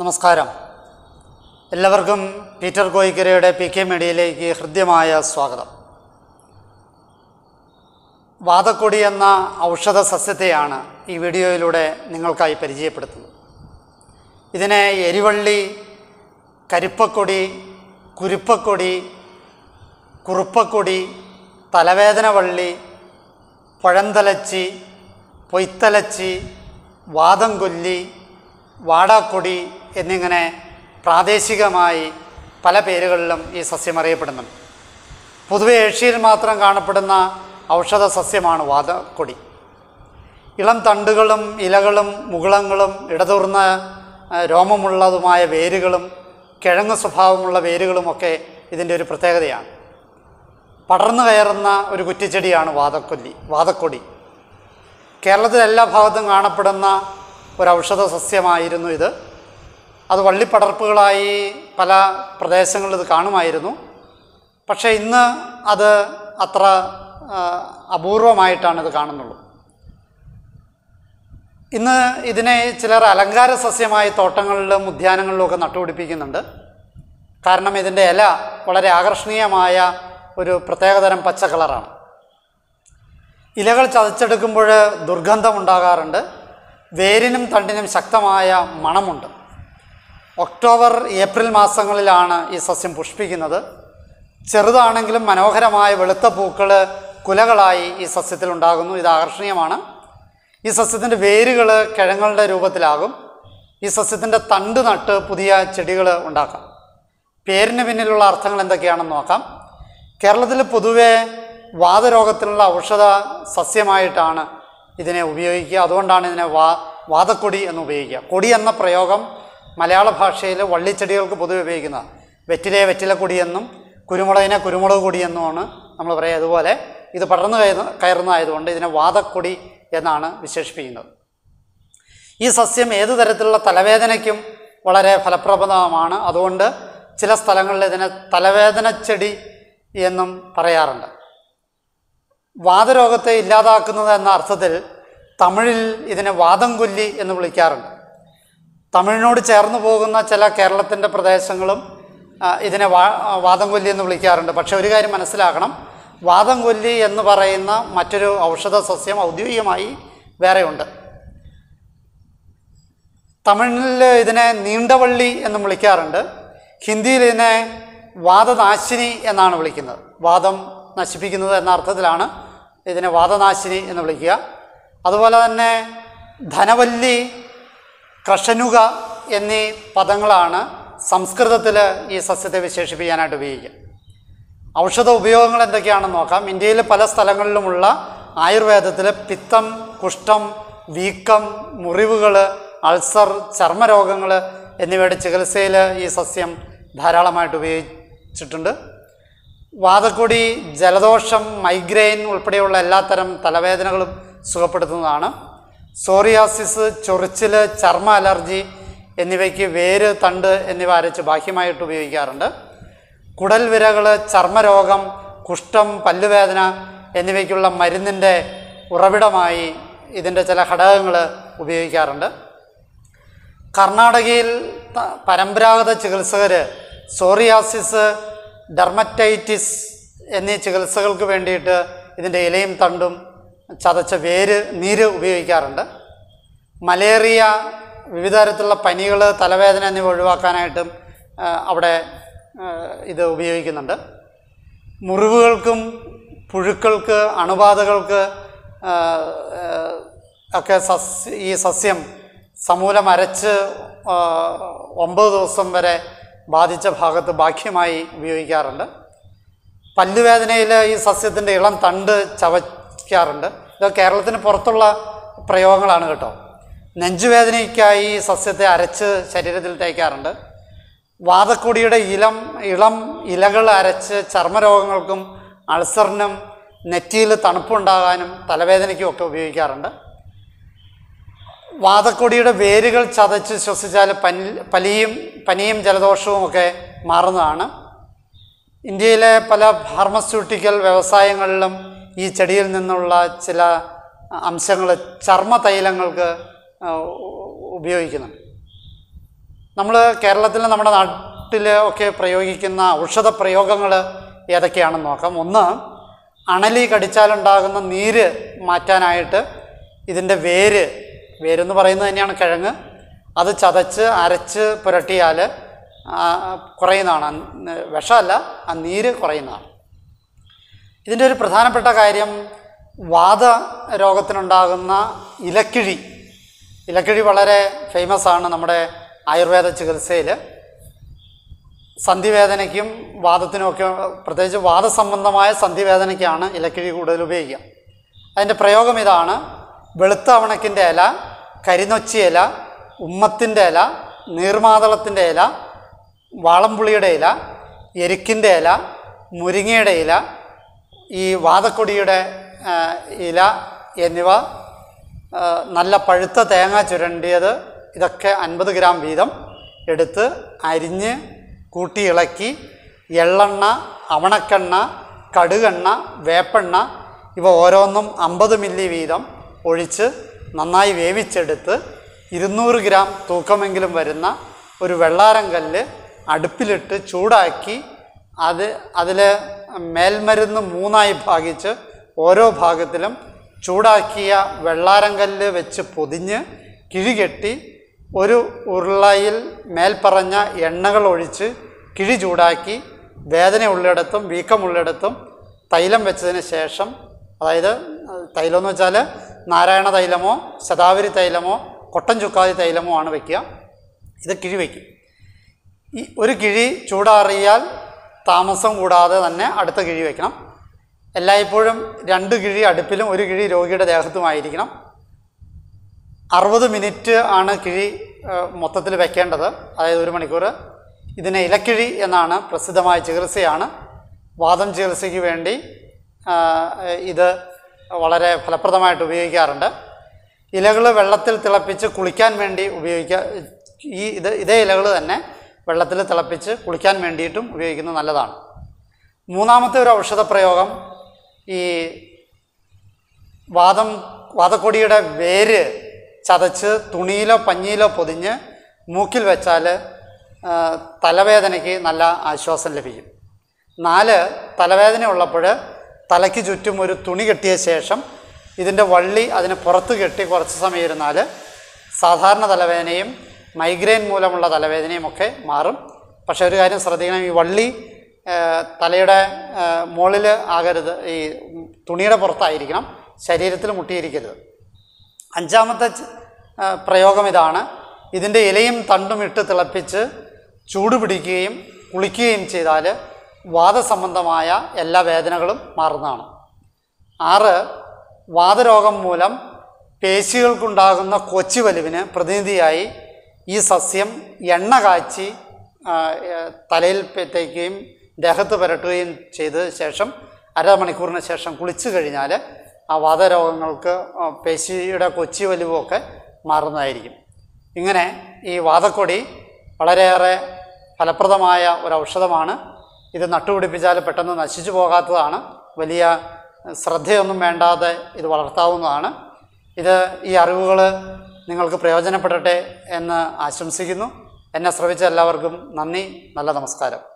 നമസ്കാരം എല്ലാവർക്കും Peter കോയിക്കരയുടെ P K മീഡിയയിലേക്ക് ഹൃദ്യമായ സ്വാഗതം വാതക്കൊടി എന്ന ഔഷധ സസ്യത്തെയാണ് ഈ വീഡിയോയിലൂടെ നിങ്ങൾക്കായി പരിചയപ്പെടുത്തുന്നത് ഇതിനെ എരിവള്ളി കരിപ്പക്കൊടി കുരുപ്പക്കൊടി കുറുപ്പക്കൊടി തലവേദന വള്ളി പഴന്തലച്ചി പൊയ്ത്തലച്ചി വാദം കൊല്ലി വാടാക്കൊടി എന്നിങ്ങനെ പ്രാദേശികമായി പല പേരുകളിലും ഈ സസ്യം അറിയപ്പെടുന്നുണ്ട് പൊതുവെ ഏഷ്യയിൽ മാത്രം കാണപ്പെടുന്ന ഔഷധ സസ്യമാണ് വാതക്കൊടി ഇളം തണ്ടുകളും ഇലകളും മുകുളങ്ങളും ഇടതൂർന്ന ആ, രോമമുള്ളതുമായ വേരുകളും കിഴങ്ങ് സ്വഭാവമുള്ള വേരുകളുമൊക്കെ ഇതിൻ്റെ ഒരു പ്രത്യേകതയാണ് പടർന്നു കയറുന്ന ഒരു കുറ്റിച്ചെടിയാണ് വാതക്കൊല്ലി വാതക്കൊടി കേരളത്തിലെ എല്ലാ ഭാഗത്തും കാണപ്പെടുന്ന ഒരു ഔഷധ സസ്യമായിരുന്നു ഇത് അത് വള്ളിപ്പടർപ്പുകളായി പല പ്രദേശങ്ങളിൽ ഇത് കാണുമായിരുന്നു പക്ഷേ ഇന്ന് അത് അത്ര ആ, അപൂർവമായിട്ടാണ് ഇത് കാണുന്നുള്ളൂ ഇന്ന് ഇതിനെ ചിലർ അലങ്കാര സസ്യമായി തോട്ടങ്ങളിലും ഉദ്യാനങ്ങളിലും ഒക്കെ നട്ടുപിടിപ്പിക്കുന്നുണ്ട് കാരണം ഇതിൻ്റെ ഇല വളരെ ആകർഷണീയമായ ഒരു പ്രത്യേകതരം പച്ച കളറാണ് ഇലകൾ ചതച്ചെടുക്കുമ്പോൾ ദുർഗന്ധം ഉണ്ടാകാറുണ്ട് വേരിനും തണ്ടിനും ശക്തമായ മണമുണ്ട് ഒക്ടോബർ ഏപ്രിൽ മാസങ്ങളിലാണ് ഈ സസ്യം പുഷ്പിക്കുന്നത് ചെറുതാണെങ്കിലും മനോഹരമായ വെളുത്ത പൂക്കൾ കുലകളായി ഈ സസ്യത്തിൽ ഉണ്ടാകുന്നു ഇത് ആകർഷണീയമാണ് ഈ സസ്യത്തിൻ്റെ വേരുകൾ കിഴങ്ങളുടെ രൂപത്തിലാകും ഈ സസ്യത്തിൻ്റെ തണ്ട് നട്ട് പുതിയ ചെടികൾ ഉണ്ടാക്കാം പേരിന് പിന്നിലുള്ള അർത്ഥങ്ങൾ എന്തൊക്കെയാണെന്ന് നോക്കാം കേരളത്തിൽ പൊതുവെ വാതരോഗത്തിനുള്ള ഔഷധ സസ്യമായിട്ടാണ് ഇതിനെ ഉപയോഗിക്കുക അതുകൊണ്ടാണ് ഇതിനെ വാ വാതക്കൊടി എന്ന് ഉപയോഗിക്കുക കൊടി എന്ന പ്രയോഗം മലയാള ഭാഷയിൽ വള്ളിച്ചെടികൾക്ക് പൊതുവെ ഉപയോഗിക്കുന്നത് വെറ്റിലയെ വെറ്റിലക്കൊടി എന്നും കുരുമുളകിനെ കുരുമുളക് കൊടി എന്നുമാണ് നമ്മൾ പറയുക അതുപോലെ ഇത് പടർന്നു കയറുന്ന കയറുന്നതായതുകൊണ്ട് ഇതിനെ വാതക്കൊടി എന്നാണ് വിശേഷിപ്പിക്കുന്നത് ഈ സസ്യം ഏതു തരത്തിലുള്ള തലവേദനയ്ക്കും വളരെ ഫലപ്രദമാണ് അതുകൊണ്ട് ചില സ്ഥലങ്ങളിൽ ഇതിനെ തലവേദന ചെടി എന്നും പറയാറുണ്ട് വാതരോഗത്തെ ഇല്ലാതാക്കുന്നത് എന്ന അർത്ഥത്തിൽ തമിഴിൽ ഇതിനെ വാദം കൊല്ലി എന്ന് വിളിക്കാറുണ്ട് തമിഴിനോട് ചേർന്ന് പോകുന്ന ചില കേരളത്തിൻ്റെ പ്രദേശങ്ങളും ആ, ഇതിനെ വാ വാദം കൊല്ലി എന്ന് വിളിക്കാറുണ്ട് പക്ഷെ ഒരു കാര്യം മനസ്സിലാക്കണം വാദം കൊല്ലി എന്ന് പറയുന്ന മറ്റൊരു ഔഷധ സസ്യം ഔദ്യോഗികമായി വേറെയുണ്ട് തമിഴിൽ ഇതിനെ നീണ്ടവള്ളി എന്നും വിളിക്കാറുണ്ട് ഹിന്ദിയിൽ ഇതിനെ വാദനാശിനി എന്നാണ് വിളിക്കുന്നത് വാദം നശിപ്പിക്കുന്നത് എന്ന അർത്ഥത്തിലാണ് ഇതിനെ വാദനാശിനി എന്ന് വിളിക്കുക അതുപോലെ തന്നെ ധനവല്ലി കൃഷനുക എന്നീ പദങ്ങളാണ് സംസ്കൃതത്തിൽ ഈ സസ്യത്തെ വിശേഷിപ്പിക്കാനായിട്ട് ഉപയോഗിക്കുക ഔഷധ ഉപയോഗങ്ങൾ എന്തൊക്കെയാണെന്ന് നോക്കാം ഇന്ത്യയിൽ പല സ്ഥലങ്ങളിലുമുള്ള ആയുർവേദത്തിൽ പിത്തം കുഷ്ഠം വീക്കം മുറിവുകൾ അൾസർ ചർമ്മരോഗങ്ങൾ എന്നിവയുടെ ചികിത്സയിൽ ഈ സസ്യം ധാരാളമായിട്ട് ഉപയോഗിച്ചിട്ടുണ്ട് വാതക്കൊടി ജലദോഷം മൈഗ്രെയിൻ ഉൾപ്പെടെയുള്ള എല്ലാത്തരം തലവേദനകളും സുഖപ്പെടുത്തുന്നതാണ് സോറിയാസിസ് ചൊറിച്ചിൽ ചർമ്മ അലർജി എന്നിവയ്ക്ക് വേര് തണ്ട് എന്നിവ അരച്ച് ബാഹ്യമായിട്ട് ഉപയോഗിക്കാറുണ്ട് കുടൽ വിരകൾ ചർമ്മരോഗം കുഷ്ഠം പല്ലുവേദന എന്നിവയ്ക്കുള്ള മരുന്നിൻ്റെ ഉറവിടമായി ഇതിൻ്റെ ചില ഘടകങ്ങൾ ഉപയോഗിക്കാറുണ്ട് കർണാടകയിൽ ത- പരമ്പരാഗത ചികിത്സകർ സോറിയാസിസ് ഡെർമറ്റൈറ്റിസ് എന്നീ ചികിത്സകൾക്ക് വേണ്ടിയിട്ട് ഇതിൻ്റെ ഇലയും തണ്ടും ചതച്ച വേര് നീര് ഉപയോഗിക്കാറുണ്ട് മലേറിയ വിവിധ തരത്തിലുള്ള പനികൾ തലവേദന എന്നിവ ഒഴിവാക്കാനായിട്ടും ആ, അവിടെ ആ, ഇത് ഉപയോഗിക്കുന്നുണ്ട് മുറിവുകൾക്കും പുഴുക്കൾക്ക് അണുബാധകൾക്ക് ആ, ആ, ഒക്കെ സസ്യ ഈ സസ്യം സമൂലം അരച്ച് ആ, ഒമ്പത് ദിവസം വരെ ബാധിച്ച ഭാഗത്ത് ബാഹ്യമായി ഉപയോഗിക്കാറുണ്ട് പല്ലുവേദനയിൽ ഈ സസ്യത്തിൻ്റെ ഇളം തണ്ട് ചവയ്ക്കാറുണ്ട് ഇത് കേരളത്തിന് പുറത്തുള്ള പ്രയോഗങ്ങളാണ് കേട്ടോ നെഞ്ചുവേദനയ്ക്കായി ഈ സസ്യത്തെ അരച്ച് ശരീരത്തിൽ തേക്കാറുണ്ട് വാതക്കൊടിയുടെ ഇളം ഇളം ഇലകൾ അരച്ച് ചർമ്മരോഗങ്ങൾക്കും അൾസറിനും നെറ്റിയിൽ തണുപ്പുണ്ടാകാനും തലവേദനയ്ക്കും ഒക്കെ ഉപയോഗിക്കാറുണ്ട് വാതക്കൊടിയുടെ വേരുകൾ ചതച്ച് ശ്വസിച്ചാൽ പനി പനിയും പനിയും ജലദോഷവും ഒക്കെ മാറുന്നതാണ് ഇന്ത്യയിലെ പല ഫാർമസ്യൂട്ടിക്കൽ വ്യവസായങ്ങളിലും ഈ ചെടിയിൽ നിന്നുള്ള ചില അംശങ്ങൾ ചർമ്മ തൈലങ്ങൾക്ക് ആ, ഉപയോഗിക്കുന്നുണ്ട് നമ്മൾ കേരളത്തിൽ നമ്മുടെ നാട്ടിൽ ഒക്കെ പ്രയോഗിക്കുന്ന ഔഷധ പ്രയോഗങ്ങൾ ഏതൊക്കെയാണെന്ന് നോക്കാം ഒന്ന് അണലി കടിച്ചാലുണ്ടാകുന്ന നീര് മാറ്റാനായിട്ട് ഇതിൻ്റെ വേര് വേരെന്ന് പറയുന്നത് തന്നെയാണ് കിഴങ്ങ് അത് ചതച്ച് അരച്ച് പുരട്ടിയാൽ ആ, കുറയുന്നതാണ് ആ, വിഷമല്ല ആ നീര് കുറയുന്നതാണ് ഇതിൻ്റെ ഒരു പ്രധാനപ്പെട്ട കാര്യം വാത രോഗത്തിനുണ്ടാകുന്ന ഇലക്കിഴി ഇലക്കിഴി വളരെ ഫേമസ് ആണ് നമ്മുടെ ആയുർവേദ ചികിത്സയിൽ സന്ധിവേദനയ്ക്കും വാദത്തിനുമൊക്കെ പ്രത്യേകിച്ച് വാദസംബന്ധമായ സന്ധിവേദനയ്ക്കാണ് ഇലക്കിഴി കൂടുതൽ ഉപയോഗിക്കുക അതിൻ്റെ പ്രയോഗം ഇതാണ് വെളുത്ത അവണക്കിൻ്റെ ഇല കരിനൊച്ചി ഇല ഉമ്മത്തിൻ്റെ ഇല നീർമാതളത്തിൻ്റെ ഇല വാളംപുളിയുടെ ഇല എരിക്കിൻ്റെ ഇല മുരിങ്ങയുടെ ഇല ഈ വാതക്കൊടിയുടെ ആ, ഇല എന്നിവ ആ, നല്ല പഴുത്ത തേങ്ങ ചുരണ്ടിയത് ഇതൊക്കെ അൻപത് ഗ്രാം വീതം എടുത്ത് അരിഞ്ഞ് കൂട്ടി ഇളക്കി എള്ളെണ്ണ അവണക്കെണ്ണ കടുകെണ്ണ വേപ്പെണ്ണ ഇവ ഓരോന്നും അമ്പത് മില്ലി വീതം ഒഴിച്ച് നന്നായി വേവിച്ചെടുത്ത് ഇരുന്നൂറ് ഗ്രാം തൂക്കമെങ്കിലും വരുന്ന ഒരു വെള്ളാരം കല്ല് അടുപ്പിലിട്ട് ചൂടാക്കി അത് അതിൽ മേൽമരുന്ന് മൂന്നായി ഭാഗിച്ച് ഓരോ ഭാഗത്തിലും ചൂടാക്കിയ വെള്ളാരങ്കല്ല് വെച്ച് പൊതിഞ്ഞ് കിഴികെട്ടി ഒരു ഉരുളയിൽ മേൽപ്പറഞ്ഞ എണ്ണകൾ ഒഴിച്ച് കിഴി ചൂടാക്കി വേദന ഉള്ളിടത്തും വീക്കമുള്ളിടത്തും തൈലം വെച്ചതിന് ശേഷം അതായത് തൈലം എന്ന് വെച്ചാൽ നാരായണ തൈലമോ ശതാവരി തൈലമോ കൊട്ടൻ ചുക്കാതി തൈലമോ ആണ് വയ്ക്കുക ഇത് കിഴി വയ്ക്കും ഈ ഒരു കിഴി ചൂടാറിയാൽ താമസം കൂടാതെ തന്നെ അടുത്ത കിഴി വയ്ക്കണം എല്ലായ്പ്പോഴും രണ്ട് കിഴി അടുപ്പിലും ഒരു കിഴി രോഗിയുടെ ദേഹത്തുമായിരിക്കണം അറുപത് മിനിറ്റ് ആണ് കിഴി മൊത്തത്തിൽ വെക്കേണ്ടത് അതായത് ഒരു മണിക്കൂർ ഇതിനെ ഇലക്കിഴി എന്നാണ് പ്രസിദ്ധമായ ചികിത്സയാണ് വാദം ചികിത്സയ്ക്ക് വേണ്ടി ആ, ഇത് വളരെ ഫലപ്രദമായിട്ട് ഉപയോഗിക്കാറുണ്ട് ഇലകൾ വെള്ളത്തിൽ തിളപ്പിച്ച് കുളിക്കാൻ വേണ്ടി ഉപയോഗിക്കുക ഈ ഇത് ഇതേ ഇലകൾ തന്നെ വെള്ളത്തിൽ തിളപ്പിച്ച് കുളിക്കാൻ വേണ്ടിയിട്ടും ഉപയോഗിക്കുന്നത് നല്ലതാണ് മൂന്നാമത്തെ ഒരു ഔഷധ പ്രയോഗം ഈ വാദം വാതക്കൊടിയുടെ വേര് ചതച്ച് തുണിയിലോ പഞ്ഞിയിലോ പൊതിഞ്ഞ് മൂക്കിൽ വെച്ചാൽ ആ, തലവേദനയ്ക്ക് നല്ല ആശ്വാസം ലഭിക്കും നാല് തലവേദന ഉള്ളപ്പോൾ തലയ്ക്ക് ചുറ്റും ഒരു തുണി കെട്ടിയ ശേഷം ഇതിൻ്റെ വള്ളി അതിന് പുറത്ത് കെട്ടി കുറച്ച് സമയം ഇരുന്നാൽ സാധാരണ തലവേദനയും മൈഗ്രെയിൻ മൂലമുള്ള തലവേദനയും ഒക്കെ മാറും പക്ഷേ ഒരു കാര്യം ശ്രദ്ധിക്കണം ഈ വള്ളി ആ, തലയുടെ മുകളിൽ ആകരുത് ഈ തുണിയുടെ പുറത്തായിരിക്കണം ശരീരത്തിൽ മുട്ടിയിരിക്കരുത് അഞ്ചാമത്തെ ച- ആ, പ്രയോഗം ഇതാണ് ഇതിൻ്റെ ഇലയും തണ്ടും ഇട്ട് തിളപ്പിച്ച് ചൂട് പിടിക്കുകയും കുളിക്കുകയും ചെയ്താൽ വാദസംബന്ധമായ എല്ലാ വേദനകളും മാറുന്നതാണ് ആറ് വാതരോഗം മൂലം പേശികൾക്കുണ്ടാകുന്ന കൊച്ചി വലിവിന് പ്രതിനിധിയായി ഈ സസ്യം എണ്ണ കാച്ചി ആ, ഏ, തലയിൽ പെ- തേക്കുകയും ദേഹത്ത് പുരട്ടുകയും ചെയ്ത ശേഷം അരമണിക്കൂറിന് ശേഷം കുളിച്ചു കഴിഞ്ഞാൽ ആ വാതരോഗങ്ങൾക്ക് ആ, പേശിയുടെ കൊച്ചി വലിവുമൊക്കെ മാറുന്നതായിരിക്കും ഇങ്ങനെ ഈ വാതക്കൊടി വളരെയേറെ ഫലപ്രദമായ ഒരു ഔഷധമാണ് ഇത് നട്ടുപിടിപ്പിച്ചാൽ പെട്ടെന്ന് നശിച്ചു പോകാത്തതാണ് വലിയ ശ്രദ്ധയൊന്നും വേണ്ടാതെ ഇത് വളർത്താവുന്നതാണ് ഇത് ഈ അറിവുകൾ നിങ്ങൾക്ക് പ്രയോജനപ്പെടട്ടെ എന്ന് ആശംസിക്കുന്നു എന്നെ ശ്രവിച്ച എല്ലാവർക്കും നന്ദി നല്ല നമസ്കാരം